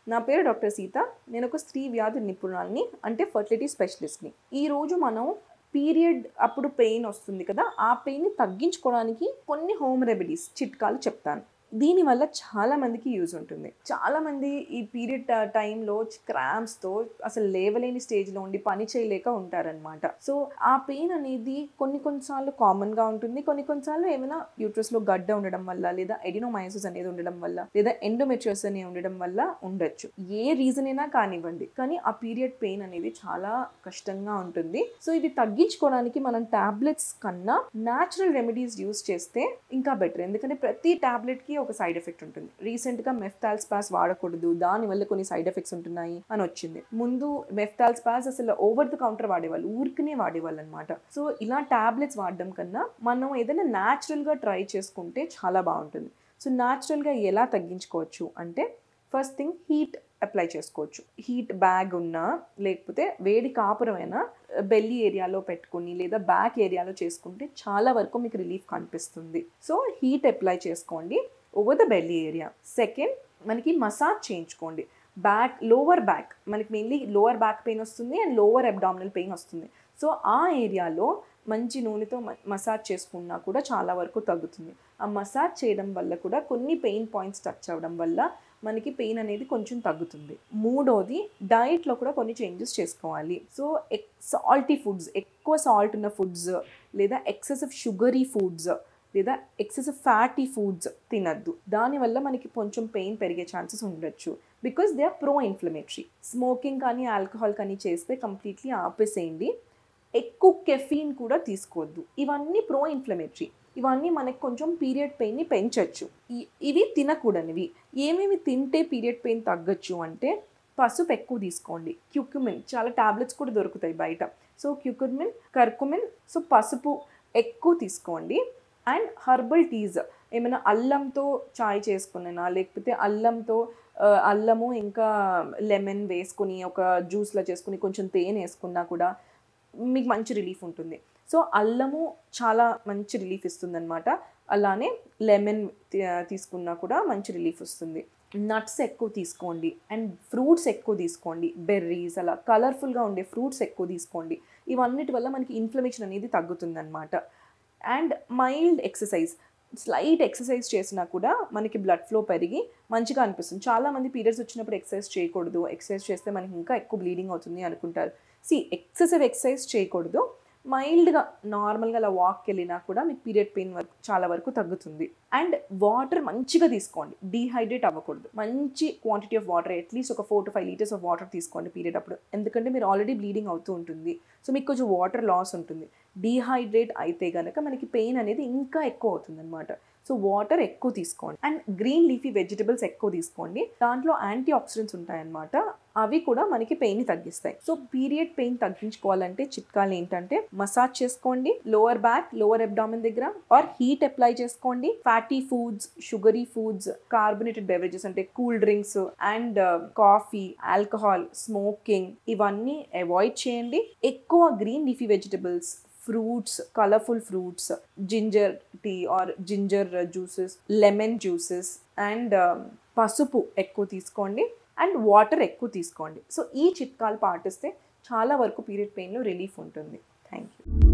నా పేరు డాక్టర్ సీత నేను ఒక స్త్రీ వ్యాధి నిపుణురాల్ని అంటే ఫర్టిలిటీ స్పెషలిస్ట్ని ఈరోజు మనం పీరియడ్ అప్పుడు పెయిన్ వస్తుంది కదా ఆ పెయిన్ని తగ్గించుకోవడానికి కొన్ని హోమ్ రెమెడీస్ చిట్కాలు చెప్తాను దీనివల్ల చాలా మందికి యూజ్ ఉంటుంది చాలా మంది ఈ పీరియడ్ టైంలో క్రాంప్స్తో అసలు లేవలేని స్టేజ్లో ఉండి పని చేయలేక ఉంటారనమాట సో ఆ పెయిన్ అనేది కొన్ని కొన్నిసార్లు కామన్గా ఉంటుంది కొన్ని కొన్నిసార్లు ఏమైనా యూట్రస్లో గడ్డ ఉండడం వల్ల లేదా ఎడినోమైసిస్ అనేది ఉండడం వల్ల లేదా ఎండోమెట్రియోస్ అనేది ఉండడం వల్ల ఉండొచ్చు ఏ రీజన్ అయినా కానివ్వండి కానీ ఆ పీరియడ్ పెయిన్ అనేది చాలా కష్టంగా ఉంటుంది సో ఇది తగ్గించుకోవడానికి మనం టాబ్లెట్స్ కన్నా న్యాచురల్ రెమెడీస్ యూస్ చేస్తే ఇంకా బెటర్ ఎందుకంటే ప్రతి టాబ్లెట్కి ఒక సైడ్ ఎఫెక్ట్ ఉంటుంది రీసెంట్గా మెఫ్తాల్ స్పాస్ వాడకూడదు దానివల్ల కొన్ని సైడ్ ఎఫెక్ట్స్ ఉంటున్నాయి అని వచ్చింది ముందు మెఫ్తాల్ స్పాస్ అసలు ఓవర్ ద కౌంటర్ వాడేవాళ్ళు ఊరికనే వాడేవాళ్ళు అనమాట సో ఇలా టాబ్లెట్స్ వాడడం కన్నా మనం ఏదైనా న్యాచురల్గా ట్రై చేసుకుంటే చాలా బాగుంటుంది సో న్యాచురల్గా ఎలా తగ్గించుకోవచ్చు అంటే ఫస్ట్ థింగ్ హీట్ అప్లై చేసుకోవచ్చు హీట్ బ్యాగ్ ఉన్నా లేకపోతే వేడి కాపురమైనా బెల్లి ఏరియాలో పెట్టుకుని లేదా బ్యాక్ ఏరియాలో చేసుకుంటే చాలా వరకు మీకు రిలీఫ్ కనిపిస్తుంది సో హీట్ అప్లై చేసుకోండి over the belly area second మనకి మసాజ్ చేయించుకోండి బ్యాక్ లోవర్ బ్యాక్ మనకి మెయిన్లీ లోవర్ బ్యాక్ పెయిన్ వస్తుంది అండ్ లోవర్ అబ్డామినల్ పెయిన్ వస్తుంది సో ఆ ఏరియాలో మంచి నూనెతో మసాజ్ చేసుకున్నా కూడా చాలా వరకు తగ్గుతుంది ఆ మసాజ్ చేయడం వల్ల కూడా కొన్ని పెయిన్ పాయింట్స్ టచ్ అవ్వడం వల్ల మనకి పెయిన్ అనేది కొంచెం తగ్గుతుంది మూడోది డైట్లో కూడా కొన్ని చేంజెస్ చేసుకోవాలి సో ఎక్ సాల్టీ ఫుడ్స్ ఎక్కువ సాల్ట్ ఉన్న ఫుడ్స్ లేదా ఎక్సెసివ్ షుగరీ ఫుడ్స్ లేదా ఎక్సెసివ్ ఫ్యాటీ ఫుడ్స్ తినద్దు దానివల్ల మనకి కొంచెం పెయిన్ పెరిగే ఛాన్సెస్ ఉండొచ్చు because they are pro inflammatory smoking కానీ ఆల్కహాల్ కానీ చేస్తే కంప్లీట్లీ ఆపేసేయండి ఎక్కువ కెఫీన్ కూడా తీసుకోవద్దు ఇవన్నీ ప్రో ఇన్ఫ్లమేటరీ ఇవన్నీ మనకి కొంచెం పీరియడ్ పెయిన్ని పెంచవచ్చు ఇవి తినకూడనివి ఏమేమి తింటే పీరియడ్ పెయిన్ తగ్గచ్చు అంటే పసుపు ఎక్కువ తీసుకోండి క్యూక్యుమిన్ చాలా టాబ్లెట్స్ కూడా దొరుకుతాయి బయట సో క్యూకుమిన్ కర్కుమిన్ సో పసుపు ఎక్కువ తీసుకోండి అండ్ హర్బల్ టీస్ ఏమైనా అల్లంతో చాయ్ చేసుకునేనా లేకపోతే అల్లంతో అల్లము ఇంకా లెమన్ వేసుకుని ఒక జ్యూస్లో చేసుకుని కొంచెం తేనె వేసుకున్నా కూడా మీకు మంచి రిలీఫ్ ఉంటుంది సో అల్లము చాలా మంచి రిలీఫ్ ఇస్తుంది అనమాట అలానే లెమన్ తీసుకున్నా కూడా మంచి రిలీఫ్ వస్తుంది నట్స్ ఎక్కువ తీసుకోండి అండ్ ఫ్రూట్స్ ఎక్కువ తీసుకోండి బెర్రీస్ అలా కలర్ఫుల్గా ఉండే ఫ్రూట్స్ ఎక్కువ తీసుకోండి ఇవన్నిటి వల్ల మనకి ఇన్ఫ్లమేషన్ అనేది తగ్గుతుంది అనమాట and mild exercise slight exercise చేసినా కూడా మనకి బ్లడ్ ఫ్లో పెరిగి మంచిగా అనిపిస్తుంది చాలామంది పీరియడ్స్ వచ్చినప్పుడు ఎక్సర్సైజ్ చేయకూడదు ఎక్సర్సైజ్ చేస్తే మనకి ఇంకా ఎక్కువ బ్లీడింగ్ అవుతుంది అనుకుంటారు సి ఎక్సెసివ్ ఎక్సర్సైజ్ చేయకూడదు మైల్డ్గా నార్మల్గా అలా వాక్కి వెళ్ళినా కూడా మీకు పీరియడ్ పెయిన్ వరకు చాలా వరకు తగ్గుతుంది అండ్ వాటర్ మంచిగా తీసుకోండి డీహైడ్రేట్ అవ్వకూడదు మంచి క్వాంటిటీ ఆఫ్ వాటర్ అట్లీస్ట్ ఒక four to five litres of water తీసుకోండి పీరియడ్ అప్పుడు ఎందుకంటే మీరు ఆల్రెడీ బ్లీడింగ్ అవుతూ ఉంటుంది సో మీకు కొంచెం వాటర్ లాస్ ఉంటుంది డీహైడ్రేట్ అయితే కనుక మనకి పెయిన్ అనేది ఇంకా ఎక్కువ అవుతుంది అనమాట సో వాటర్ ఎక్కువ తీసుకోండి అండ్ గ్రీన్ లీఫీ వెజిటబుల్స్ ఎక్కువ తీసుకోండి దాంట్లో యాంటీ ఆక్సిడెంట్స్ ఉంటాయన్నమాట అవి కూడా మనకి పెయిన్ తగ్గిస్తాయి సో పీరియడ్ పెయిన్ తగ్గించుకోవాలంటే చిట్కాలు ఏంటంటే మసాజ్ చేసుకోండి లోవర్ బ్యాక్ లోవర్ అబ్డామిన్ దగ్గర ఆర్ హీట్ అప్లై చేసుకోండి fatty foods sugary foods carbonated beverages అంటే cool drinks and coffee alcohol smoking ఇవన్నీ అవాయిడ్ చేయండి ఎక్కువ green leafy vegetables fruits colourful fruits ginger tea or ginger juices lemon juices and పసుపు ఎక్కువ తీసుకోండి and water ఎక్కువ తీసుకోండి సో ఈ చిట్కాలు పాటిస్తే చాలా వరకు పీరియడ్ పెయిన్లో రిలీఫ్ ఉంటుంది థ్యాంక్ యూ